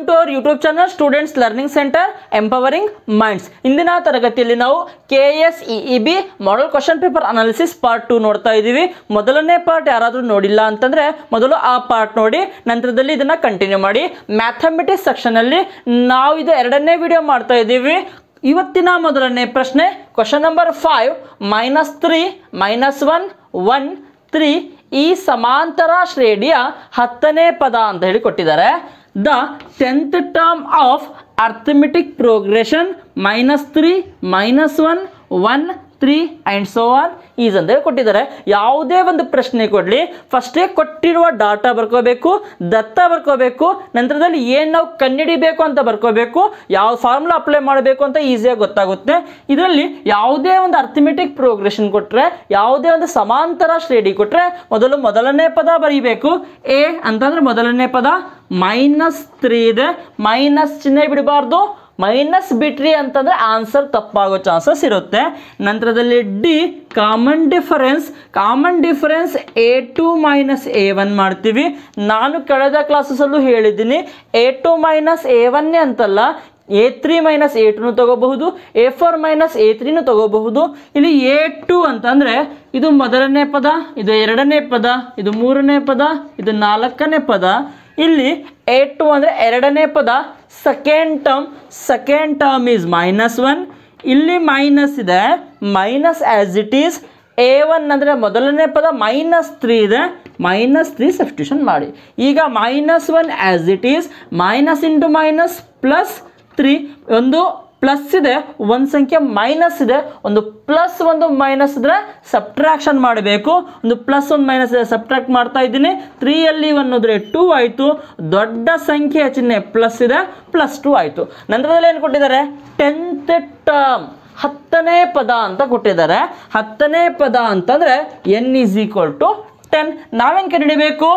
to our YouTube channel students learning center empowering minds ಇಂದಿನ ತರಗತಿಯಲ್ಲಿ ನಾವು K S E B model question paper analysis part two ನೋಡ್ತಾ ಇದ್ದೀವಿ ಮೊದಲನೇ part ಯಾರಾದರೂ ನೋಡಿಲ್ಲ ಅಂತಂದ್ರೆ ಮೊದಲು ಆ ಪಾರ್ಟ್ ನೋಡಿ ನಂತರದಲ್ಲಿ ಇದನ್ನ ಕಂಟಿನ್ಯೂ ಮಾಡಿ ಮ್ಯಾಥಮೆಟಿಕ್ಸ್ ಸೆಕ್ಷನಲ್ಲಿ ನಾವು ಇದು ಎರಡನೇ ವಿಡಿಯೋ ಮಾಡ್ತಾ ಇದ್ದೀವಿ ಇವತ್ತಿನ ಮೊದಲನೇ ಪ್ರಶ್ನೆ question number five minus three minus one one three ಈ ಸಮಾಂತರ ಶ್ರೇಣಿಯ ಹತ್ತನೇ ಪದ ಅಂತ ಹೇಳಿ ಕೊಟ್ಟಿದ್ದಾರೆ the tenth term of arithmetic progression minus three minus one one three and so on is ಅಂತ ಹೇಳಿ ಕೊಟ್ಟಿದ್ದಾರೆ ಯಾವುದೇ ಒಂದು ಪ್ರಶ್ನೆ ಕೊಡಲಿ ಫಸ್ಟೇ ಕೊಟ್ಟಿರುವ ಡಾಟಾ ಬರ್ಕೋಬೇಕು ದತ್ತ ಬರ್ಕೋಬೇಕು ನಂತರದಲ್ಲಿ ಏನು ನಾವು ಕಂಡುಹಿಡಿಬೇಕು ಅಂತ ಬರ್ಕೋಬೇಕು ಯಾವ ಫಾರ್ಮುಲಾ ಅಪ್ಲೈ ಮಾಡಬೇಕು ಅಂತ ಈಸಿಯಾಗಿ ಗೊತ್ತಾಗುತ್ತೆ ಇದರಲ್ಲಿ ಯಾವುದೇ ಒಂದು ಅರ್ಥಮೆಟಿಕ್ ಪ್ರೋಗ್ರೆಷನ್ ಕೊಟ್ಟರೆ ಯಾವುದೇ ಒಂದು ಸಮಾಂತರ ಶ್ರೇಣಿ ಕೊಟ್ಟರೆ ಮೊದಲು ಮೊದಲನೇ ಪದ ಬರೀಬೇಕು ಎ ಅಂತಂದ್ರೆ ಮೊದಲನೇ ಪದ ಮೈನಸ್ ತ್ರೀ ಇದೆ ಮೈನಸ್ ಚಿಹ್ನೆ ಬಿಡಬಾರ್ದು ಮೈನಸ್ ಬಿಟ್ರಿ ಅಂತಂದ್ರೆ ಆನ್ಸರ್ ತಪ್ಪಾಗೋ ಚಾನ್ಸಸ್ ಇರುತ್ತೆ ನಂತರದಲ್ಲಿ D common difference common difference a two minus A one ಮಾಡ್ತೀವಿ ನಾನು ಕಳೆದ ಕ್ಲಾಸಸಲ್ಲೂ ಹೇಳಿದ್ದೀನಿ ಎ ಟು ಮೈನಸ್ ಎ ಒನ್ನೇ ಅಂತಲ್ಲ ಎ ತ್ರೀ ಮೈನಸ್ ಎ ಟುನು ತಗೋಬಹುದು ಎ ಫೋರ್ ಮೈನಸ್ ಎ ತ್ರೀನು ತಗೋಬಹುದು ಇಲ್ಲಿ ಎ ಟು ಅಂತಂದರೆ ಇದು ಮೊದಲನೇ ಪದ ಇದು ಎರಡನೇ ಪದ ಇದು ಮೂರನೇ ಪದ ಇದು ನಾಲ್ಕನೇ ಪದ ಇಲ್ಲಿ ಎ ಟು ಅಂದರೆ ಎರಡನೇ ಪದ second term second term is minus one ಇಲ್ಲಿ ಮೈನಸ್ ಇದೆ minus as it is a one ಅಂದರೆ ಮೊದಲನೇ ಪದ ಮೈನಸ್ ತ್ರೀ ಇದೆ ಮೈನಸ್ ತ್ರೀ ಸಬ್ಸ್ಟಿಟ್ಯೂಷನ್ ಮಾಡಿ ಈಗ minus one as it is minus into minus plus three ಒಂದು ಪ್ಲಸ್ ಇದೆ ಒಂದು ಸಂಖ್ಯೆ ಮೈನಸ್ ಇದೆ ಒಂದು ಪ್ಲಸ್ ಒಂದು ಮೈನಸ್ ಇದ್ರೆ ಸಬ್ಟ್ರಾಕ್ಷನ್ ಮಾಡಬೇಕು ಒಂದು ಪ್ಲಸ್ ಒಂದು ಮೈನಸ್ ಇದೆ ಸಬ್ಟ್ರಾಕ್ಟ್ ಮಾಡ್ತಾ ಇದ್ದೀನಿ ತ್ರೀಯಲ್ಲಿ ಒನ್ ಹೋದ್ರೆ ಟೂ ಆಯಿತು ದೊಡ್ಡ ಸಂಖ್ಯೆಯ ಚಿಹ್ನೆ ಪ್ಲಸ್ ಇದೆ ಪ್ಲಸ್ ಟೂ ಆಯಿತು ನಂತರದಲ್ಲಿ ಏನು ಕೊಟ್ಟಿದ್ದಾರೆ ಟೆಂತ್ ಟರ್ಮ್ ಹತ್ತನೇ ಪದ ಅಂತ ಕೊಟ್ಟಿದ್ದಾರೆ ಹತ್ತನೇ ಪದ ಅಂತಂದರೆ n is equal to ten ನಾವೇನು ಕಂಡುಹಿಡಿಬೇಕು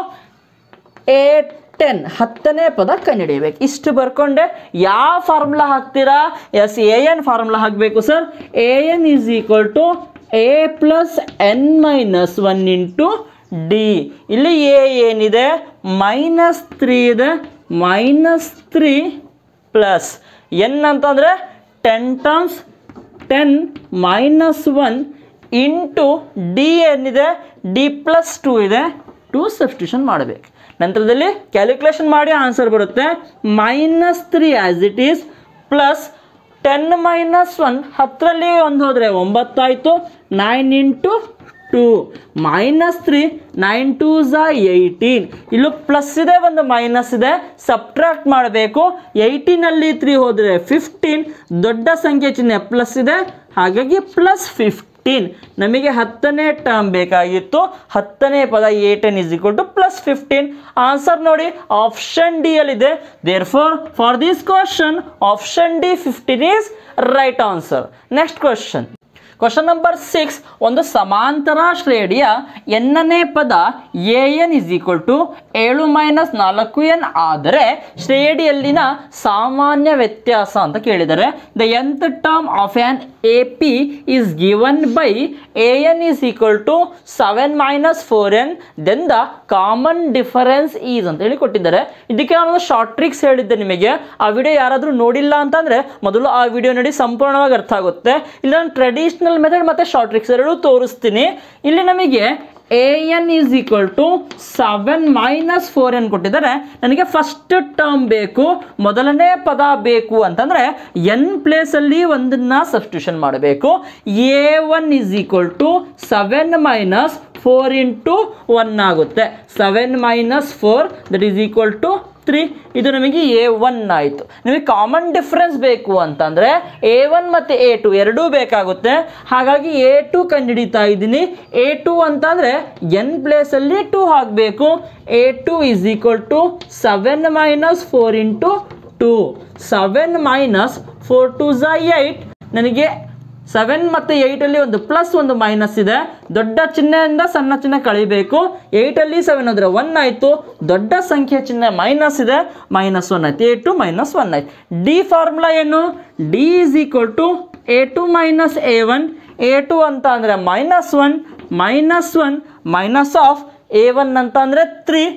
ಎ ಟೆನ್ ಹತ್ತನೇ ಪದ ಕಂಡುಹಿಡಿಯಬೇಕು ಇಷ್ಟು ಬರ್ಕೊಂಡೆ ಯಾವ ಫಾರ್ಮುಲಾ ಹಾಕ್ತೀರಾ ಎಸ್ ಎ ಎನ್ ಫಾರ್ಮುಲಾ ಹಾಕಬೇಕು sir a n is equal to A plus N minus one into d ಇಲ್ಲಿ ಎ ಏನಿದೆ ಮೈನಸ್ ತ್ರೀ ಇದೆ ಮೈನಸ್ ತ್ರೀ ಪ್ಲಸ್ ಎನ್ ಅಂತಂದರೆ ten terms ten minus one into d ಏನಿದೆ d plus two ಇದೆ two substitution ಮಾಡಬೇಕು ನಂತರದಲ್ಲಿ calculation ಮಾಡಿ answer ಬರುತ್ತೆ minus three as it is plus ten minus one ಹತ್ತರಲ್ಲಿ ಒಂದು ಹೋದರೆ ಒಂಬತ್ತಾಯಿತು nine into two minus three nine two ಝಾ ಏಯ್ಟೀನ್ ಇಲ್ಲೂ ಪ್ಲಸ್ ಇದೆ ಒಂದು ಮೈನಸ್ ಇದೆ ಸಬ್ಟ್ರಾಕ್ಟ್ ಮಾಡಬೇಕು ಏಯ್ಟೀನಲ್ಲಿ ತ್ರೀ ಹೋದರೆ ಫಿಫ್ಟೀನ್ ದೊಡ್ಡ ಸಂಖ್ಯೆ ಚಿಹ್ನೆ ಪ್ಲಸ್ ಇದೆ ಹಾಗಾಗಿ ಪ್ಲಸ್ ಫಿಫ್ಟೀನ್ ನಮಗೆ ಹತ್ತನೇ ಟರ್ಮ್ ಬೇಕಾಗಿತ್ತು ಹತ್ತನೇ ಪದ a ten is equal to plus fifteen answer ನೋಡಿ ಆಪ್ಷನ್ ಡಿ ಅಲ್ಲಿದೆ there for for this question option D fifteen is right answer next question question number six ಒಂದು ಸಮಾಂತರ ಶ್ರೇಣಿಯ ಎನ್ನನೇ ಪದ a n is equal to ಏಳು minus ನಾಲ್ಕು n ಆದರೆ ಶ್ರೇಣಿಯಲ್ಲಿನ ಸಾಮಾನ್ಯ ವ್ಯತ್ಯಾಸ ಅಂತ ಕೇಳಿದ್ದಾರೆ the nth term of an A P is given by a n is equal to seven minus four N then the common difference is ಅಂತ ಹೇಳಿ ಕೊಟ್ಟಿದ್ದಾರೆ ಇದಕ್ಕೆ ನಾನು ಶಾರ್ಟ್ ಟ್ರಿಕ್ಸ್ ಹೇಳಿದ್ದೆ ನಿಮಗೆ ಆ ವಿಡಿಯೋ ಯಾರಾದರೂ ನೋಡಿಲ್ಲ ಅಂತಂದರೆ ಮೊದಲು ಆ ವಿಡಿಯೋ ನೋಡಿ ಸಂಪೂರ್ಣವಾಗಿ ಅರ್ಥ ಆಗುತ್ತೆ ಇಲ್ಲಿ ನಾನು ಟ್ರೆಡಿಷ್ನಲ್ ಮೆಥಡ್ ಮತ್ತು ಶಾರ್ಟ್ ಟ್ರಿಕ್ಸ್ ಎರಡೂ ತೋರಿಸ್ತೀನಿ ಇಲ್ಲಿ ನಮಗೆ a n is equal to seven minus four n ಕೊಟ್ಟಿದ್ದಾರೆ ನನಗೆ ಫಸ್ಟ್ ಟರ್ಮ್ ಬೇಕು ಮೊದಲನೇ ಪದ ಬೇಕು ಅಂತಂದರೆ ಎನ್ ಪ್ಲೇಸಲ್ಲಿ ಒಂದನ್ನು ಸಬ್ಸ್ಟಿಟ್ಯೂಷನ್ ಮಾಡಬೇಕು a one is equal to seven minus four into one ಆಗುತ್ತೆ seven minus four that is equal to three ಇದು ನಮಗೆ ಎ ಒನ್ ಆಯಿತು ನಿಮಗೆ ಕಾಮನ್ ಡಿಫ್ರೆನ್ಸ್ ಬೇಕು ಅಂತಂದರೆ ಎ ಒನ್ ಮತ್ತು ಎ ಟು ಎರಡೂ ಬೇಕಾಗುತ್ತೆ ಹಾಗಾಗಿ ಎ ಟು ಕಂಡುಹಿಡಿತಾ ಇದ್ದೀನಿ ಎ ಟು ಅಂತಂದರೆ ಎನ್ ಪ್ಲೇಸಲ್ಲಿ ಟು ಹಾಕಬೇಕು a two is equal to seven minus four into two seven minus four two ಝ ಏಯ್ಟ್ ನನಗೆ ಸೆವೆನ್ ಮತ್ತು ಏಯ್ಟಲ್ಲಿ ಒಂದು ಪ್ಲಸ್ ಒಂದು ಮೈನಸ್ ಇದೆ ದೊಡ್ಡ ಚಿಹ್ನೆಯಿಂದ ಸಣ್ಣ ಚಿಹ್ನೆ ಕಳಿಬೇಕು ಏಯ್ಟಲ್ಲಿ ಸೆವೆನ್ ಅಂದರೆ ಒನ್ ಆಯಿತು ದೊಡ್ಡ ಸಂಖ್ಯೆ ಚಿಹ್ನೆ ಮೈನಸ್ ಇದೆ ಮೈನಸ್ ಒನ್ ಆಯ್ತು ಎ ಟು ಮೈನಸ್ ಒನ್ ಆಯ್ತು ಡಿ ಫಾರ್ಮುಲಾ ಏನು d is equal to A two minus A one A two ಅಂತ ಅಂದರೆ minus one minus one minus of a one ಅಂತ ಅಂದರೆ ತ್ರೀ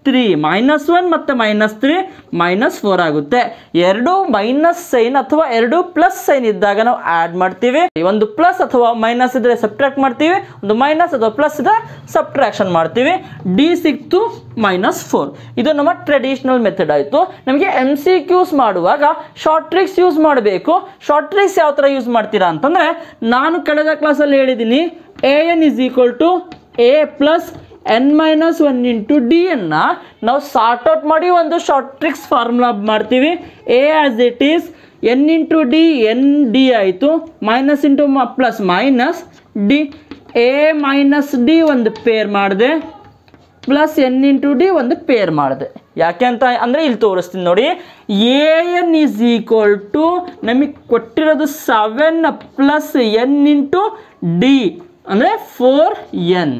ತ್ರೀ ಮೈನಸ್ ಒನ್ ಮತ್ತು minus three minus four ಆಗುತ್ತೆ ಎರಡು minus sine ಅಥವಾ ಎರಡು ಪ್ಲಸ್ ಸೈನ್ ಇದ್ದಾಗ ನಾವು ಆ್ಯಡ್ ಮಾಡ್ತೀವಿ ಒಂದು ಪ್ಲಸ್ ಅಥವಾ ಮೈನಸ್ ಇದ್ರೆ ಸಬ್ಟ್ರಾಕ್ಟ್ ಮಾಡ್ತೀವಿ ಒಂದು ಮೈನಸ್ ಅಥವಾ ಪ್ಲಸ್ ಇದ್ರೆ ಸಬ್ಟ್ರಾಕ್ಷನ್ ಮಾಡ್ತೀವಿ ಡಿ ಸಿಕ್ತು ಮೈನಸ್ ಫೋರ್ ಇದು ನಮ್ಮ ಟ್ರೆಡಿಷನಲ್ ಮೆಥಡ್ ಆಯಿತು ನಮಗೆ ಎಮ್ ಸಿ ಕ್ಯೂಸ್ ಮಾಡುವಾಗ ಶಾರ್ಟ್ ಟ್ರಿಕ್ಸ್ ಯೂಸ್ ಮಾಡಬೇಕು ಶಾರ್ಟ್ ಟ್ರಿಕ್ಸ್ ಯಾವ ಥರ ಯೂಸ್ ಮಾಡ್ತೀರಾ ಅಂತಂದರೆ ನಾನು ಕಳೆದ ಕ್ಲಾಸಲ್ಲಿ ಹೇಳಿದ್ದೀನಿ a n is equal to A plus N minus one into d ಅನ್ನು ನಾವು ಸಾರ್ಟ್ ಔಟ್ ಮಾಡಿ ಒಂದು ಶಾರ್ಟ್ ಟ್ರಿಕ್ಸ್ ಫಾರ್ಮುಲಾ ಮಾಡ್ತೀವಿ a as it is n into d n d ಆಯಿತು ಮೈನಸ್ ಇಂಟು ಮ plus minus D a minus d ಒಂದು pair ಮಾಡಿದೆ plus n into D ಒಂದು ಪೇರ್ ಮಾಡಿದೆ ಯಾಕೆ ಅಂತ ಅಂದರೆ ಇಲ್ಲಿ ತೋರಿಸ್ತೀನಿ ನೋಡಿ a n is equal to ನಮಗೆ ಕೊಟ್ಟಿರೋದು seven plus n into d ಅಂದರೆ ಫೋರ್ ಎನ್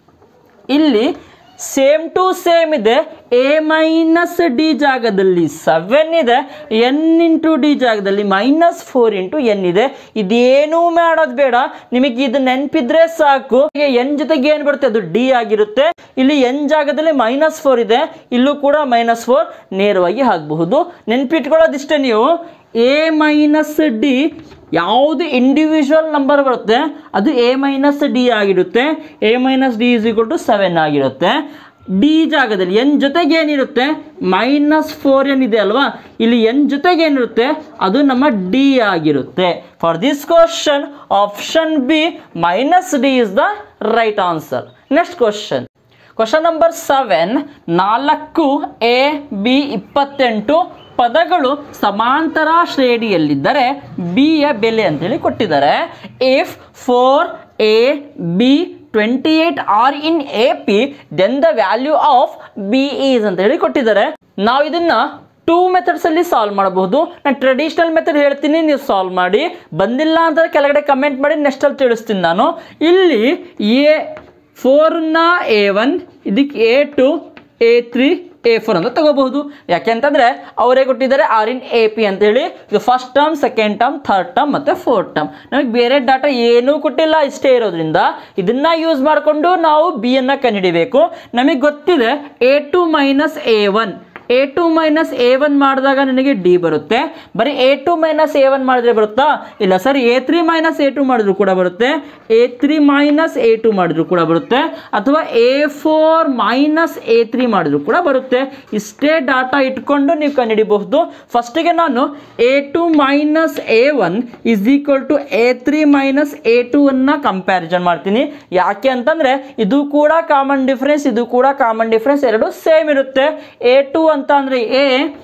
ಇಲ್ಲಿ ಸೇಮ್ ಟು ಸೇಮ್ ಇದೆ ಎ ಮೈನಸ್ ಡಿ ಜಾಗದಲ್ಲಿ ಸೆವೆನ್ ಇದೆ ಎನ್ ಇಂಟು ಡಿ ಜಾಗದಲ್ಲಿ ಮೈನಸ್ ಫೋರ್ ಇಂಟು ಎನ್ ಇದೆ ಇದೇನೂ ಮಾಡೋದು ಬೇಡ ನಿಮಗೆ ಇದು ನೆನಪಿದ್ರೆ ಸಾಕು ಈಗ ಎನ್ ಜೊತೆಗೆ ಏನು ಬರುತ್ತೆ ಅದು ಡಿ ಆಗಿರುತ್ತೆ ಇಲ್ಲಿ ಎನ್ ಜಾಗದಲ್ಲಿ ಮೈನಸ್ ಫೋರ್ ಇದೆ ಇಲ್ಲೂ ಕೂಡ ಮೈನಸ್ ಫೋರ್ ನೇರವಾಗಿ ಹಾಕಬಹುದು ನೆನ್ಪಿಟ್ಕೊಳ್ಳೋದಿಷ್ಟೇ ನೀವು ಎ ಮೈನಸ್ ಡಿ ಯಾವುದು ಇಂಡಿವಿಜುವಲ್ ನಂಬರ್ ಬರುತ್ತೆ ಅದು ಎ ಮೈನಸ್ ಡಿ ಆಗಿರುತ್ತೆ a minus D is equal to seven ಆಗಿರುತ್ತೆ ಡಿ ಜಾಗದಲ್ಲಿ ಎನ್ ಜೊತೆಗೆ ಏನಿರುತ್ತೆ ಮೈನಸ್ ಫೋರ್ ಎನ್ ಇದೆ ಅಲ್ವಾ ಇಲ್ಲಿ ಎನ್ ಜೊತೆಗೆ ಏನಿರುತ್ತೆ ಅದು ನಮ್ಮ ಡಿ ಆಗಿರುತ್ತೆ for this question option B minus D is the right answer next question question number seven ನಾಲ್ಕು ಎ ಬಿ ಇಪ್ಪತ್ತೆಂಟು ಪದಗಳು ಸಮಾಂತರ ಶ್ರೇಣಿಯಲ್ಲಿದ್ದರೆ ಬಿ ಯ ಬೆಲೆ ಅಂತೇಳಿ ಕೊಟ್ಟಿದ್ದಾರೆ if four a b twenty eight are in A P then the value of b is ಅಂತ ಹೇಳಿ ಕೊಟ್ಟಿದ್ದಾರೆ ನಾವು ಇದನ್ನ ಟೂ ಮೆಥಡ್ಸಲ್ಲಿ ಸಾಲ್ವ್ ಮಾಡಬಹುದು ನಾನು ಟ್ರೆಡಿಷನಲ್ ಮೆಥಡ್ ಹೇಳ್ತೀನಿ ನೀವು ಸಾಲ್ವ್ ಮಾಡಿ ಬಂದಿಲ್ಲ ಅಂತ ಕೆಳಗಡೆ ಕಮೆಂಟ್ ಮಾಡಿ ನೆಕ್ಸ್ಟಲ್ಲಿ ತಿಳಿಸ್ತೀನಿ ನಾನು ಇಲ್ಲಿ ಎ ಫೋರ್ನ ಎ ಒನ್ ಇದಕ್ಕೆ a two A three A four ಅಂತ ತಗೋಬಹುದು ಯಾಕೆಂತಂದ್ರೆ ಅವರೇ ಕೊಟ್ಟಿದ್ದಾರೆ ಆರ್ ಇನ್ ಎ ಪಿ ಅಂತೇಳಿ ಇದು first term second term third term ಮತ್ತು ಫೋರ್ತ್ ಟರ್ಮ್ ನಮಗೆ ಬೇರೆ ಡಾಟಾ ಏನೂ ಕೊಟ್ಟಿಲ್ಲ ಇಷ್ಟೇ ಇರೋದ್ರಿಂದ ಇದನ್ನ ಯೂಸ್ ಮಾಡಿಕೊಂಡು ನಾವು ಬಿ ಅನ್ನ ಕಂಡುಹಿಡಿಬೇಕು ನಮಗೆ ಗೊತ್ತಿದೆ a two minus A one A two minus A one ಮಾಡಿದಾಗ ನನಗೆ ಡಿ ಬರುತ್ತೆ ಬರೀ a two minus A one ಮಾಡಿದ್ರೆ ಬರುತ್ತಾ ಇಲ್ಲ sir a three minus a two ಮಾಡಿದ್ರು ಕೂಡ ಬರುತ್ತೆ A three minus a two ಮಾಡಿದ್ರು ಕೂಡ ಬರುತ್ತೆ ಅಥವಾ a four minus a three ಮಾಡಿದ್ರು ಕೂಡ ಬರುತ್ತೆ ಇಷ್ಟೇ ಡಾಟಾ ಇಟ್ಕೊಂಡು ನೀವು ಕಂಡುಹಿಡಿಬಹುದು ಫಸ್ಟಿಗೆ ನಾನು a two minus A one is equal to A three minus a two ಅನ್ನ ಕಂಪ್ಯಾರಿಸನ್ ಮಾಡ್ತೀನಿ ಯಾಕೆ ಅಂತಂದರೆ ಇದು ಕೂಡ ಕಾಮನ್ ಡಿಫ್ರೆನ್ಸ್ ಇದು ಕೂಡ ಕಾಮನ್ ಡಿಫ್ರೆನ್ಸ್ ಎರಡು ಸೇಮ್ ಇರುತ್ತೆ ಎ ಟು ಅಂತ ಅಂದರೆ ಎ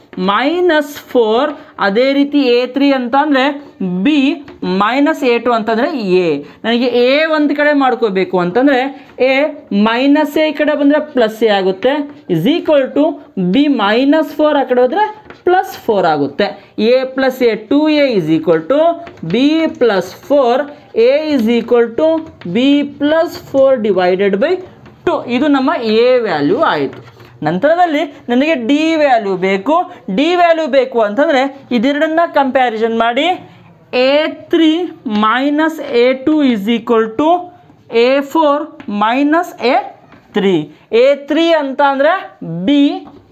ಮೈನಸ್ ಫೋರ್ ಅದೇ ರೀತಿ ಎ ತ್ರೀ ಅಂತ ಅಂದರೆ ಬಿ ಮೈನಸ್ ಎ ಟು ಅಂತಂದರೆ ಎ ನನಗೆ ಎ ಒಂದು ಕಡೆ ಮಾಡ್ಕೋಬೇಕು ಅಂತಂದರೆ ಎ ಮೈನಸ್ ಎ ಈ ಕಡೆ ಬಂದರೆ ಪ್ಲಸ್ ಎ ಆಗುತ್ತೆ is equal to b minus four ಆ ಕಡೆ ಹೋದರೆ ಪ್ಲಸ್ ಫೋರ್ ಆಗುತ್ತೆ a plus A two a is equal to b plus four A is equal to b plus four divided by two ಇದು ನಮ್ಮ a value ಆಯಿತು ನಂತರದಲ್ಲಿ ನನಗೆ d value ಬೇಕು ಡಿ ವ್ಯಾಲ್ಯೂ ಬೇಕು ಅಂತಂದರೆ ಇದೆರಡನ್ನ ಕಂಪ್ಯಾರಿಸನ್ ಮಾಡಿ a three minus a two is equal to a four minus a three A three ಅಂತ ಅಂದರೆ ಬಿ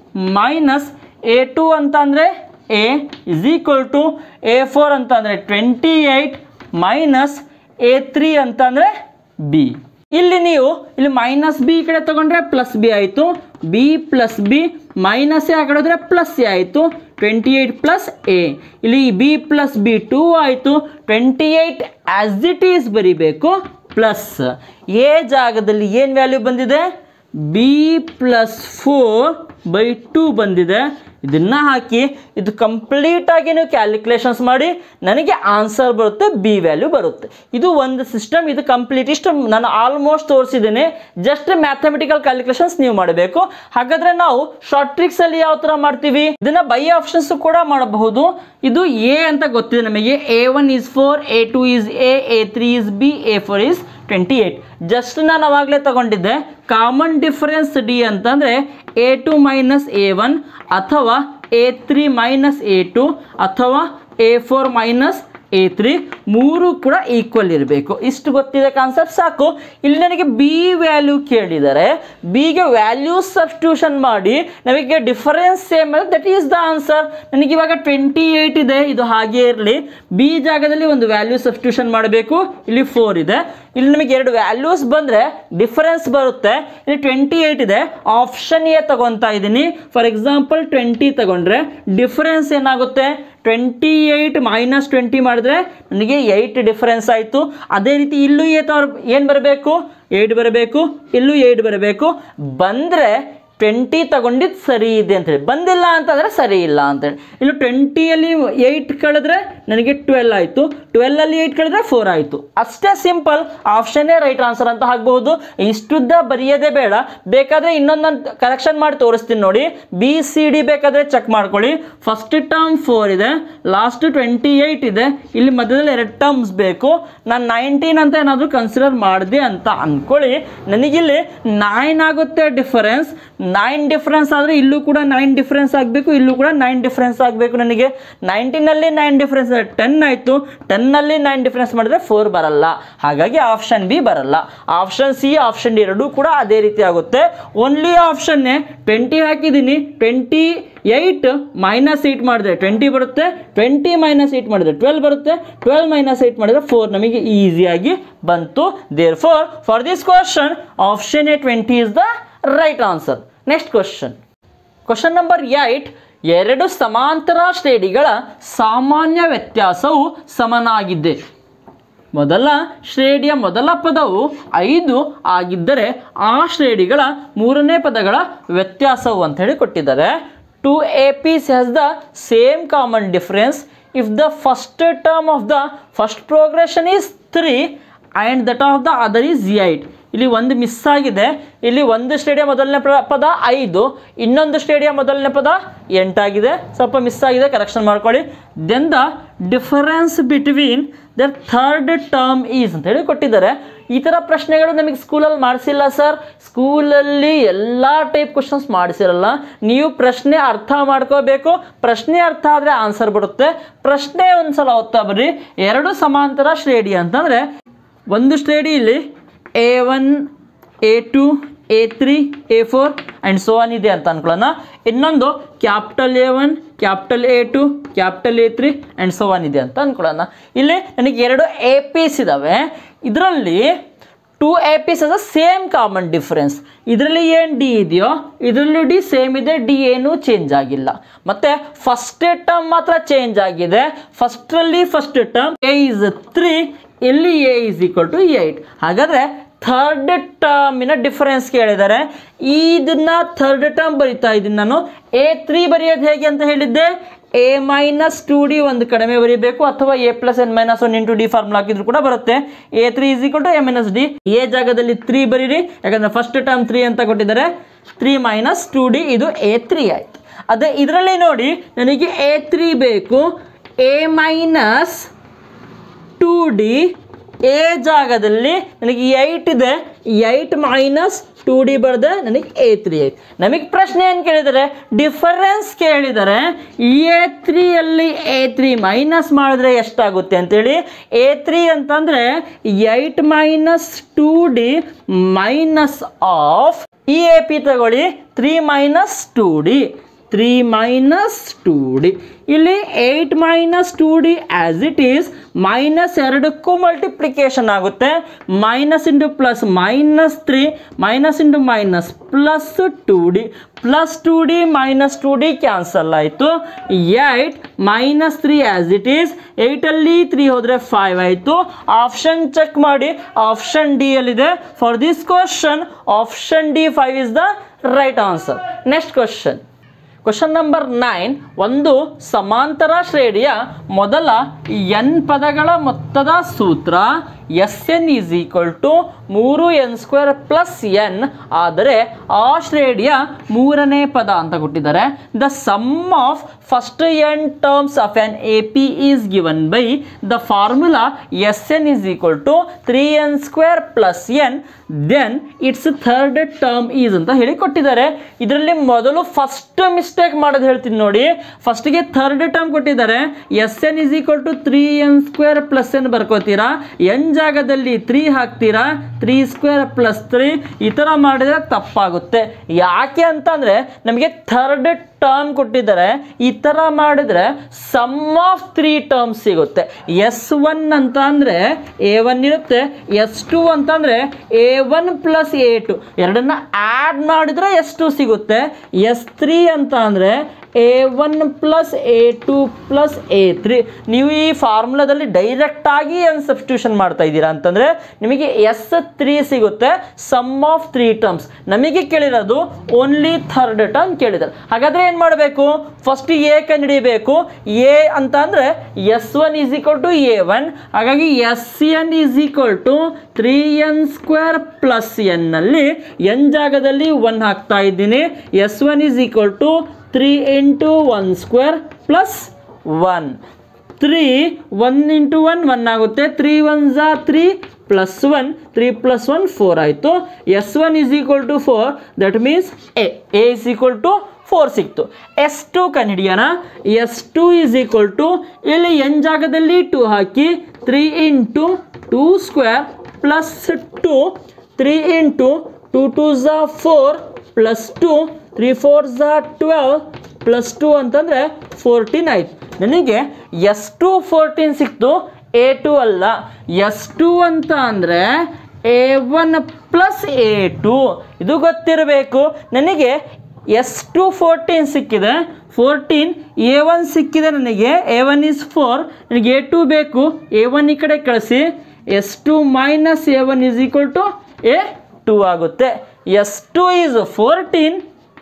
ಮೈನಸ್ ಎ ಟು ಅಂತ ಅಂದರೆ a is equal to a four ಅಂತ ಅಂದರೆ twenty eight minus a three ಅಂತ ಅಂದರೆ B ಇಲ್ಲಿ ನೀವು ಇಲ್ಲಿ ಮೈನಸ್ ಬಿ ಕಡೆ ತಗೊಂಡ್ರೆ ಪ್ಲಸ್ ಬಿ ಆಯಿತು b plus b minus a ಆ ಕಡೆ ಹೋದ್ರೆ ಪ್ಲಸ್ ಎ ಆಯಿತು ಟ್ವೆಂಟಿ ಏಯ್ಟ್ ಪ್ಲಸ್ ಎ ಇಲ್ಲಿ ಬಿ ಪ್ಲಸ್ ಬಿ ಟೂ ಆಯಿತು twenty eight as it is ಬರಿಬೇಕು ಪ್ಲಸ್ ಎ ಜಾಗದಲ್ಲಿ ಏನು ವ್ಯಾಲ್ಯೂ ಬಂದಿದೆ b plus four by two ಬಂದಿದೆ ಇದನ್ನು ಹಾಕಿ ಇದು ಕಂಪ್ಲೀಟಾಗಿ ನೀವು ಕ್ಯಾಲ್ಕುಲೇಷನ್ಸ್ ಮಾಡಿ ನನಗೆ ಆನ್ಸರ್ ಬರುತ್ತೆ ಬಿ ವ್ಯಾಲ್ಯೂ ಬರುತ್ತೆ ಇದು ಒಂದು ಸಿಸ್ಟಮ್ ಇದು ಕಂಪ್ಲೀಟ್ ಇಷ್ಟು ನಾನು ಆಲ್ಮೋಸ್ಟ್ ತೋರಿಸಿದ್ದೇನೆ ಜಸ್ಟ್ ಮ್ಯಾಥಮೆಟಿಕಲ್ ಕ್ಯಾಲ್ಕುಲೇಷನ್ಸ್ ನೀವು ಮಾಡಬೇಕು ಹಾಗಾದ್ರೆ ನಾವು ಶಾರ್ಟ್ ಟ್ರಿಕ್ಸಲ್ಲಿ ಯಾವ ಥರ ಮಾಡ್ತೀವಿ ಇದನ್ನ ಬೈ ಆಪ್ಷನ್ಸ್ ಕೂಡ ಮಾಡಬಹುದು ಇದು ಎ ಅಂತ ಗೊತ್ತಿದೆ ನಮಗೆ a one is four a two is a a three is b a four is twenty eight just ನಾನು ಅವಾಗಲೇ ತಗೊಂಡಿದ್ದೆ ಕಾಮನ್ ಡಿಫರೆನ್ಸ್ ಡಿ ಅಂತಂದರೆ a two minus A one ಅಥವಾ a three minus a two ಅಥವಾ a four minus a three ಮೂರು ಕೂಡ equal ಇರಬೇಕು ಇಷ್ಟು ಗೊತ್ತಿದೆ ಕಾನ್ಸೆಪ್ಟ್ ಸಾಕು ಇಲ್ಲಿ ನನಗೆ ಬಿ ವ್ಯಾಲ್ಯೂ ಕೇಳಿದರೆ ಬಿಗೆ ವ್ಯಾಲ್ಯೂ ಸಬ್ಸ್ಟಿಟ್ಯೂಷನ್ ಮಾಡಿ ನಮಗೆ difference same that is the answer ನನಗೆ ಇವಾಗ ಟ್ವೆಂಟಿ ಏಯ್ಟ್ ಇದೆ ಇದು ಹಾಗೆ ಇರಲಿ ಬಿ ಜಾಗದಲ್ಲಿ ಒಂದು ವ್ಯಾಲ್ಯೂ ಸಬ್ಸ್ಟಿಟ್ಯೂಷನ್ ಮಾಡಬೇಕು ಇಲ್ಲಿ ಫೋರ್ ಇದೆ ಇಲ್ಲಿ ನಮಗೆ ಎರಡು ವ್ಯಾಲ್ಯೂಸ್ ಬಂದರೆ ಡಿಫರೆನ್ಸ್ ಬರುತ್ತೆ ಇಲ್ಲಿ ಟ್ವೆಂಟಿ ಏಯ್ಟ್ ಇದೆ ಆಪ್ಷನ್ ಎ ತಗೊತಾ ಇದ್ದೀನಿ ಫಾರ್ ಎಕ್ಸಾಂಪಲ್ ಟ್ವೆಂಟಿ ತಗೊಂಡ್ರೆ ಡಿಫರೆನ್ಸ್ ಏನಾಗುತ್ತೆ ಟ್ವೆಂಟಿ ಏಯ್ಟ್ ಮೈನಸ್ ಟ್ವೆಂಟಿ ಮಾಡಿದ್ರೆ ನನಗೆ ಏಯ್ಟ್ ಡಿಫರೆನ್ಸ್ ಆಯಿತು ಅದೇ ರೀತಿ ಇಲ್ಲೂ ಏತ ಏನು ಬರಬೇಕು ಏಯ್ಟ್ ಬರಬೇಕು ಇಲ್ಲೂ ಏಯ್ಟ್ ಬರಬೇಕು ಬಂದರೆ ಟ್ವೆಂಟಿ ತಗೊಂಡಿದ್ದು ಸರಿ ಇದೆ ಅಂತೇಳಿ ಬಂದಿಲ್ಲ ಅಂತಂದರೆ ಸರಿ ಇಲ್ಲ ಅಂತೇಳಿ ಇನ್ನು ಟ್ವೆಂಟಿಯಲ್ಲಿ ಏಯ್ಟ್ ಕಳೆದ್ರೆ ನನಗೆ ಟ್ವೆಲ್ ಆಯಿತು ಟ್ವೆಲ್ಲಲ್ಲಿ ಏಯ್ಟ್ ಕಳೆದ್ರೆ ಫೋರ್ ಆಯಿತು ಅಷ್ಟೇ ಸಿಂಪಲ್ ಆಪ್ಷನ್ನೇ ರೈಟ್ ಆನ್ಸರ್ ಅಂತ ಆಗ್ಬೋದು ಇಷ್ಟುದ್ದ ಬರೆಯೋದೇ ಬೇಡ ಬೇಕಾದರೆ ಇನ್ನೊಂದೊಂದು ಕರೆಕ್ಷನ್ ಮಾಡಿ ತೋರಿಸ್ತೀನಿ ನೋಡಿ ಬಿ ಸಿ ಡಿ ಬೇಕಾದರೆ ಚೆಕ್ ಮಾಡ್ಕೊಳ್ಳಿ ಫಸ್ಟ್ ಟರ್ಮ್ ಫೋರ್ ಇದೆ ಲಾಸ್ಟ್ ಟ್ವೆಂಟಿ ಏಯ್ಟ್ ಇದೆ ಇಲ್ಲಿ ಮಧ್ಯದಲ್ಲಿ ಎರಡು ಟರ್ಮ್ಸ್ ಬೇಕು ನಾನು ನೈನ್ಟೀನ್ ಅಂತ ಏನಾದರೂ ಕನ್ಸಿಡರ್ ಮಾಡಿದೆ ಅಂತ ಅಂದ್ಕೊಳ್ಳಿ ನನಗಿಲ್ಲಿ ನೈನ್ ಆಗುತ್ತೆ ಡಿಫರೆನ್ಸ್ ನೈನ್ ಡಿಫ್ರೆನ್ಸ್ ಆದರೆ ಇಲ್ಲೂ ಕೂಡ ನೈನ್ ಡಿಫ್ರೆನ್ಸ್ ಆಗಬೇಕು ಇಲ್ಲೂ ಕೂಡ ನೈನ್ ಡಿಫ್ರೆನ್ಸ್ ಆಗಬೇಕು ನನಗೆ ನೈನ್ಟೀನಲ್ಲಿ ನೈನ್ ಡಿಫ್ರೆನ್ಸ್ ಟೆನ್ ಆಯಿತು ಟೆನ್ನಲ್ಲಿ ನೈನ್ ಡಿಫ್ರೆನ್ಸ್ ಮಾಡಿದ್ರೆ ಫೋರ್ ಬರಲ್ಲ ಹಾಗಾಗಿ ಆಪ್ಷನ್ ಬಿ ಬರಲ್ಲ ಆಪ್ಷನ್ ಸಿ ಆಪ್ಷನ್ ಡಿ ಎರಡೂ ಕೂಡ ಅದೇ ರೀತಿ ಆಗುತ್ತೆ ಓನ್ಲಿ ಆಪ್ಷನ್ನೇ ಟ್ವೆಂಟಿ ಹಾಕಿದ್ದೀನಿ ಟ್ವೆಂಟಿ ಏಯ್ಟ್ ಮೈನಸ್ ಏಯ್ಟ್ ಮಾಡಿದ್ರೆ ಟ್ವೆಂಟಿ ಬರುತ್ತೆ ಟ್ವೆಂಟಿ ಮೈನಸ್ ಏಯ್ಟ್ ಮಾಡಿದ್ರೆ ಟ್ವೆಲ್ ಬರುತ್ತೆ ಟ್ವೆಲ್ ಮೈನಸ್ ಏಯ್ಟ್ ಮಾಡಿದ್ರೆ ಫೋರ್ ನಮಗೆ ಈಸಿಯಾಗಿ ಬಂತು therefore for this question option A twenty is the right answer next question question number eight ಎರಡು ಸಮಾಂತರ ಶ್ರೇಣಿಗಳ ಸಾಮಾನ್ಯ ವ್ಯತ್ಯಾಸವು ಸಮನಾಗಿದೆ ಮೊದಲ ಶ್ರೇಣಿಯ ಮೊದಲ ಪದವು ಐದು ಆಗಿದ್ದರೆ ಆ ಶ್ರೇಣಿಗಳ ಮೂರನೇ ಪದಗಳ ವ್ಯತ್ಯಾಸವು ಅಂತ ಹೇಳಿ ಕೊಟ್ಟಿದ್ದಾರೆ two A Ps has the same common difference if the first term of the first progression is three and that of the other is eight ಇಲ್ಲಿ ಒಂದು ಮಿಸ್ ಆಗಿದೆ ಇಲ್ಲಿ ಒಂದು ಸ್ಟೇಡಿಯಂ ಮೊದಲನೇ ಪ್ರ- ಪದ ಐದು ಇನ್ನೊಂದು ಸ್ಟೇಡಿಯಂ ಮೊದಲನೇ ಪದ ಎಂಟಾಗಿದೆ ಸ್ವಲ್ಪ ಮಿಸ್ ಆಗಿದೆ ಕರೆಕ್ಷನ್ ಮಾಡ್ಕೊಳ್ಳಿ then the difference between the third term is ಅಂತ ಹೇಳಿ ಕೊಟ್ಟಿದ್ದಾರೆ ಈ ಥರ ಪ್ರಶ್ನೆಗಳು ನಮಗೆ ಸ್ಕೂಲಲ್ಲಿ ಮಾಡಿಸಿಲ್ಲ ಸರ್ ಸ್ಕೂಲಲ್ಲಿ ಎಲ್ಲ ಟೈಪ್ ಕ್ವಶನ್ಸ್ ಮಾಡಿಸಿರಲ್ಲ ನೀವು ಪ್ರಶ್ನೆ ಅರ್ಥ ಮಾಡ್ಕೋಬೇಕು ಪ್ರಶ್ನೆ ಅರ್ಥ ಆದರೆ ಆನ್ಸರ್ ಬರುತ್ತೆ ಪ್ರಶ್ನೆ ಒಂದು ಸಲ ಓದ್ತಾ ಬರ್ರಿ ಎರಡು ಸಮಾಂತರ ಶ್ರೇಣಿ ಅಂತಂದರೆ ಒಂದು ಶ್ರೇಣಿ ಇಲ್ಲಿ A one A two A three A four and so one ಇದೆ ಅಂತ ಅನ್ಕೊಳ್ಳೋಣ ಇನ್ನೊಂದು capital A one capital A two capital A three and so one ಇದೆ ಅಂತ ಅನ್ಕೊಳ್ಳೋಣ ಇಲ್ಲಿ ನನಗೆ ಎರಡು ಎ ಪೀಸ್ ಇದ್ದಾವೆ ಇದರಲ್ಲಿ two A Ps had same common difference ಇದರಲ್ಲಿ ಏನು ಡಿ ಇದೆಯೋ ಇದರಲ್ಲೂ ಡಿ ಸೇಮ್ ಇದೆ ಡಿ ಏನೂ ಚೇಂಜ್ ಆಗಿಲ್ಲ ಮತ್ತು ಫಸ್ಟ್ ಟರ್ಮ್ ಮಾತ್ರ ಚೇಂಜ್ ಆಗಿದೆ ಫಸ್ಟಲ್ಲಿ first term A is three ಇಲ್ಲಿ A is equal to eight ಹಾಗಾದರೆ ಥರ್ಡ್ ಟರ್ಮಿನ ಡಿಫರೆನ್ಸ್ ಕೇಳಿದ್ದಾರೆ ಇದನ್ನ ಥರ್ಡ್ ಟರ್ಮ್ ಬರಿತಾ ಇದ್ದೀನಿ ನಾನು ಎ ತ್ರೀ ಬರೆಯೋದು ಹೇಗೆ ಅಂತ ಹೇಳಿದ್ದೆ ಎ ಮೈನಸ್ ಟು ಡಿ ಒಂದು ಕಡಿಮೆ ಬರೀಬೇಕು ಅಥವಾ A plus N minus one into D formula ಹಾಕಿದ್ರು ಕೂಡ ಬರುತ್ತೆ A three is equal to A minus D A ಜಾಗದಲ್ಲಿ ತ್ರೀ ಬರೀರಿ ಯಾಕಂದರೆ ಫಸ್ಟ್ ಟರ್ಮ್ ತ್ರೀ ಅಂತ ಕೊಟ್ಟಿದ್ದಾರೆ ತ್ರೀ ಮೈನಸ್ ಟು ಡಿ ಇದು ಎ ತ್ರೀ ಆಯಿತು ಅದೇ ಇದರಲ್ಲಿ ನೋಡಿ ನನಗೆ ಎ ತ್ರೀ ಬೇಕು A minus two D A ಜಾಗದಲ್ಲಿ ನನಗೆ ಏಯ್ಟ್ ಇದೆ ಏಯ್ಟ್ ಮೈನಸ್ ಟು ಡಿ ಬರೆದೆ ನನಗೆ ಎ ತ್ರೀ ಏಯ್ಟ್ ನಮಗೆ ಪ್ರಶ್ನೆ ಏನು ಕೇಳಿದ್ದಾರೆ ಡಿಫರೆನ್ಸ್ ಕೇಳಿದ್ದಾರೆ ಎ ತ್ರೀಯಲ್ಲಿ ಎ ತ್ರೀ ಮೈನಸ್ ಮಾಡಿದ್ರೆ ಎಷ್ಟಾಗುತ್ತೆ ಅಂತೇಳಿ ಎ ತ್ರೀ ಅಂತಂದರೆ eight minus two D minus of E A P ತಗೊಳ್ಳಿ three minus two D three minus two D ಇಲ್ಲಿ eight minus two D as it is minus ಎರಡಕ್ಕೂ multiplication ಆಗುತ್ತೆ minus into plus minus three minus into minus plus two D plus two D minus two D cancel ಆಯಿತು eight minus three as it is ಏಯ್ಟಲ್ಲಿ three ಹೋದರೆ five ಆಯಿತು option check ಮಾಡಿ option D ಯಲ್ಲಿದೆ for this question option D five is the right answer next question question number nine ಒಂದು ಸಮಾಂತರ ಶ್ರೇಣಿಯ ಮೊದಲ N ಪದಗಳ ಮೊತ್ತದ ಸೂತ್ರ S N is equal to ಮೂರು ಎನ್ ಸ್ಕ್ವೇರ್ ಪ್ಲಸ್ ಎನ್ ಆದರೆ ಆ ಶ್ರೇಣಿಯ ಮೂರನೇ ಪದ ಅಂತ ಕೊಟ್ಟಿದ್ದಾರೆ the sum of first N terms of N A P is given by the formula S N is equal to three N square plus N then its third term is ಅಂತ ಹೇಳಿ ಕೊಟ್ಟಿದ್ದಾರೆ ಇದರಲ್ಲಿ ಮೊದಲು ಫಸ್ಟ್ ಮಿಸ್ಟೇಕ್ ಮಾಡೋದು ಹೇಳ್ತೀನಿ ನೋಡಿ ಫಸ್ಟಿಗೆ third term ಕೊಟ್ಟಿದ್ದಾರೆ S N is equal to three N square plus N ಬರ್ಕೋತೀರಾ ಎನ್ ಜಾಗದಲ್ಲಿ ತ್ರೀ ಹಾಕ್ತೀರಾ ತ್ರೀ ಸ್ಕ್ವೇರ್ ಪ್ಲಸ್ ತ್ರೀ ಈ ಥರ ಮಾಡಿದ್ರೆ ತಪ್ಪಾಗುತ್ತೆ ಯಾಕೆ ಅಂತಂದರೆ ನಮಗೆ ಥರ್ಡ್ ಟರ್ಮ್ ಕೊಟ್ಟಿದ್ದಾರೆ ಈ ಥರ ಮಾಡಿದ್ರೆ ಸಮ್ ಆಫ್ ತ್ರೀ ಟರ್ಮ್ಸ್ ಸಿಗುತ್ತೆ ಎಸ್ ಒನ್ ಅಂತ ಅಂದರೆ ಎ ಒನ್ ಇರುತ್ತೆ ಎಸ್ ಟು ಅಂತಂದರೆ A one plus A two ಎರಡನ್ನ ಆ್ಯಡ್ ಮಾಡಿದ್ರೆ ಎಸ್ ಟು ಸಿಗುತ್ತೆ ಎಸ್ ತ್ರೀ ಅಂತ ಅಂದರೆ A one plus A two plus A three ನೀವು ಈ ಫಾರ್ಮುಲಾದಲ್ಲಿ ಡೈರೆಕ್ಟಾಗಿ ಏನು ಸಬ್ಸ್ಟಿಟ್ಯೂಷನ್ ಮಾಡ್ತಾ ಇದ್ದೀರಾ ಅಂತಂದರೆ ನಿಮಗೆ ಎಸ್ ತ್ರೀ ಸಿಗುತ್ತೆ ಸಮ್ ಆಫ್ ತ್ರೀ ಟರ್ಮ್ಸ್ ನಮಗೆ ಕೇಳಿರೋದು ಓನ್ಲಿ ಥರ್ಡ್ ಟರ್ಮ್ ಕೇಳಿದ್ದಾರೆ ಹಾಗಾದರೆ ಏನು ಮಾಡಬೇಕು ಫಸ್ಟ್ ಎ ಕಂಡುಹಿಡಿಯಬೇಕು ಎ ಅಂತ ಅಂದರೆ S one is equal to A one ಹಾಗಾಗಿ S N is equal to three N square plus ಎನ್ನಲ್ಲಿ ಎನ್ ಜಾಗದಲ್ಲಿ ಒನ್ ಹಾಕ್ತಾ ಇದ್ದೀನಿ S one is equal to three into one square plus one three one into one one ಆಗುತ್ತೆ three one ಝಾ three plus one three plus one four ಆಯಿತು S one is equal to four that means A A is equal to four ಸಿಕ್ತು S two ಕಂಡುಹಿಡಿಯೋಣ S two is equal to ಇಲ್ಲಿ N ಜಾಗದಲ್ಲಿ two ಹಾಕಿ three into two square plus two three into two two ಝಾ four plus two three four ಝಾ twelve plus two ಅಂತಂದರೆ fourteen ಆಯಿತು ನನಗೆ ಎಸ್ ಟು ಫೋರ್ಟೀನ್ ಸಿಕ್ತು ಎ ಟು ಅಲ್ಲ ಎಸ್ ಟು ಅಂತ ಅಂದರೆ A one plus A two ಇದು ಗೊತ್ತಿರಬೇಕು ನನಗೆ ಎಸ್ ಟು ಫೋರ್ಟೀನ್ ಸಿಕ್ಕಿದೆ ಫೋರ್ಟೀನ್ ಎ ಒನ್ ಸಿಕ್ಕಿದೆ ನನಗೆ ಎ ಒನ್ ಈಸ್ ಫೋರ್ ನನಗೆ ಎ ಟು ಬೇಕು ಎ ಒನ್ ಈ ಕಡೆ ಕಳಿಸಿ S two minus A one is equal to A two ಆಗುತ್ತೆ S two is fourteen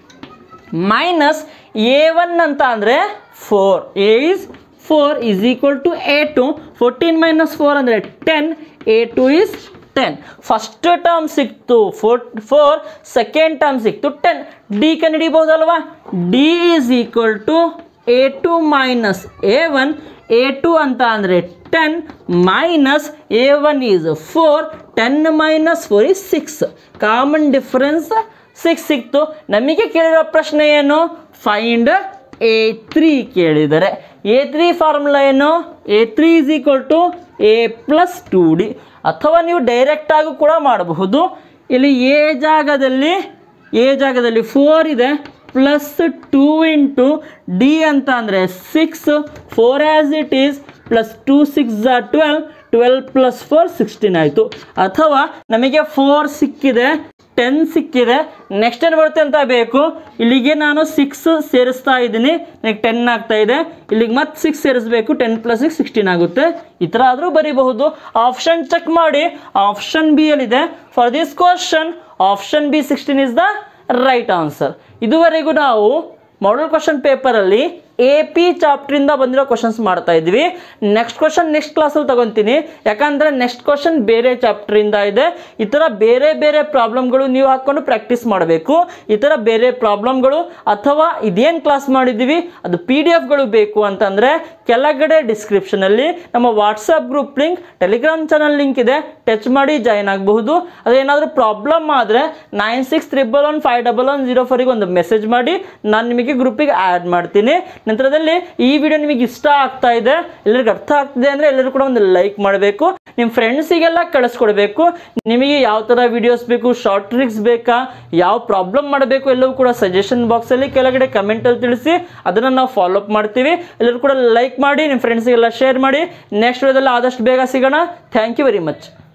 minus A one ಅಂತ ಅಂದರೆ four A is four is equal to A two fourteen minus four ಅಂದರೆ ten A two is ten first term ಸಿಕ್ತು four four second term ಸಿಕ್ತು ten D ಕಂಡುಹಿಡಿಬಹುದಲ್ವಾ D is equal to A two minus A one A two ಅಂತ ಅಂದರೆ ten minus A one is four ten minus four is six common difference six ಸಿಕ್ತು ನಮಗೆ ಕೇಳಿರೋ ಪ್ರಶ್ನೆ ಏನು find A three ಕೇಳಿದರೆ ಎ ತ್ರೀ ಫಾರ್ಮುಲಾ ಏನು A three is equal to A plus two D ಅಥವಾ ನೀವು ಡೈರೆಕ್ಟಾಗಿ ಕೂಡ ಮಾಡಬಹುದು ಇಲ್ಲಿ ಎ ಜಾಗದಲ್ಲಿ ಎ ಜಾಗದಲ್ಲಿ ಫೋರ್ ಇದೆ ಪ್ಲಸ್ ಟೂ ಇಂಟು ಡಿ ಅಂತ ಅಂದರೆ six four as it is plus two six ಝ twelve twelve plus four sixteen ಆಯಿತು ಅಥವಾ ನಮಗೆ ಫೋರ್ ಸಿಕ್ಕಿದೆ ಟೆನ್ ಸಿಕ್ಕಿದೆ ನೆಕ್ಸ್ಟ್ ಏನು ಬರುತ್ತೆ ಅಂತ ಬೇಕು ಇಲ್ಲಿಗೆ ನಾನು ಸಿಕ್ಸ್ ಸೇರಿಸ್ತಾ ಇದ್ದೀನಿ ನನಗೆ ಟೆನ್ ಆಗ್ತಾ ಇದೆ ಇಲ್ಲಿಗೆ ಮತ್ತೆ ಸಿಕ್ಸ್ ಸೇರಿಸಬೇಕು ಟೆನ್ ಪ್ಲಸ್ ಸಿಕ್ಸ್ ಸಿಕ್ಸ್ಟೀನ್ ಆಗುತ್ತೆ ಈ ಥರ ಆದರೂ ಬರೀಬಹುದು ಆಪ್ಷನ್ ಚೆಕ್ ಮಾಡಿ ಆಪ್ಷನ್ ಬಿ ಯಲ್ಲಿದೆ for this question option B sixteen is the right answer ಇದುವರೆಗೂ ನಾವು ಮಾಡಲ್ ಕ್ವಶನ್ ಪೇಪರಲ್ಲಿ ಎ ಪಿ ಚಾಪ್ಟ್ರಿಂದ ಬಂದಿರೋ ಕ್ವಶನ್ಸ್ ಮಾಡ್ತಾ ಇದ್ವಿ ನೆಕ್ಸ್ಟ್ ಕ್ವಶನ್ ನೆಕ್ಸ್ಟ್ ಕ್ಲಾಸಲ್ಲಿ ತಗೊತೀನಿ ಯಾಕಂದರೆ ನೆಕ್ಸ್ಟ್ ಕ್ವಶನ್ ಬೇರೆ ಚಾಪ್ಟ್ರಿಂದ ಇದೆ ಈ ಥರ ಬೇರೆ ಬೇರೆ ಪ್ರಾಬ್ಲಮ್ಗಳು ನೀವು ಹಾಕ್ಕೊಂಡು ಪ್ರಾಕ್ಟೀಸ್ ಮಾಡಬೇಕು ಈ ಥರ ಬೇರೆ ಪ್ರಾಬ್ಲಮ್ಗಳು ಅಥವಾ ಇದೇನು ಕ್ಲಾಸ್ ಮಾಡಿದ್ದೀವಿ ಅದು ಪಿ ಡಿ ಎಫ್ಗಳು ಬೇಕು ಅಂತಂದರೆ ಕೆಳಗಡೆ ಡಿಸ್ಕ್ರಿಪ್ಷನಲ್ಲಿ ನಮ್ಮ WhatsApp group link Telegram channel link ಇದೆ ಟಚ್ ಮಾಡಿ ಜಾಯ್ನ್ ಆಗಬಹುದು ಅದೇನಾದರೂ ಪ್ರಾಬ್ಲಮ್ ಆದರೆ nine six triple one five double one zero ಫೋರಿಗೆ ಒಂದು ಮೆಸೇಜ್ ಮಾಡಿ ನಾನು ನಿಮಗೆ ಗ್ರೂಪಿಗೆ ಆ್ಯಡ್ ಮಾಡ್ತೀನಿ ನಂತರದಲ್ಲಿ ಈ ವಿಡಿಯೋ ನಿಮಗೆ ಇಷ್ಟ ಆಗ್ತಾ ಇದೆ ಎಲ್ಲರಿಗೂ ಅರ್ಥ ಆಗ್ತಿದೆ ಅಂದರೆ ಎಲ್ಲರೂ ಕೂಡ ಒಂದು ಲೈಕ್ ಮಾಡಬೇಕು ನಿಮ್ಮ ಫ್ರೆಂಡ್ಸಿಗೆಲ್ಲ ಕಳಿಸ್ಕೊಡ್ಬೇಕು ನಿಮಗೆ ಯಾವ ಥರ ವಿಡಿಯೋಸ್ ಬೇಕು ಶಾರ್ಟ್ ಟ್ರಿಕ್ಸ್ ಬೇಕಾ ಯಾವ ಪ್ರಾಬ್ಲಮ್ ಮಾಡಬೇಕು ಎಲ್ಲವೂ ಕೂಡ ಸಜೆಷನ್ ಬಾಕ್ಸಲ್ಲಿ ಕೆಳಗಡೆ ಕಮೆಂಟಲ್ಲಿ ತಿಳಿಸಿ ಅದನ್ನು ನಾವು ಫಾಲೋ ಅಪ್ ಮಾಡ್ತೀವಿ ಎಲ್ಲರೂ ಕೂಡ ಲೈಕ್ ಮಾಡಿ ನಿಮ್ಮ ಫ್ರೆಂಡ್ಸಿಗೆಲ್ಲ ಶೇರ್ ಮಾಡಿ ನೆಕ್ಸ್ಟ್ ವಿಡಿಯೋದಲ್ಲಿ ಆದಷ್ಟು ಬೇಗ ಸಿಗೋಣ ಥ್ಯಾಂಕ್ ಯು ವೆರಿ ಮಚ್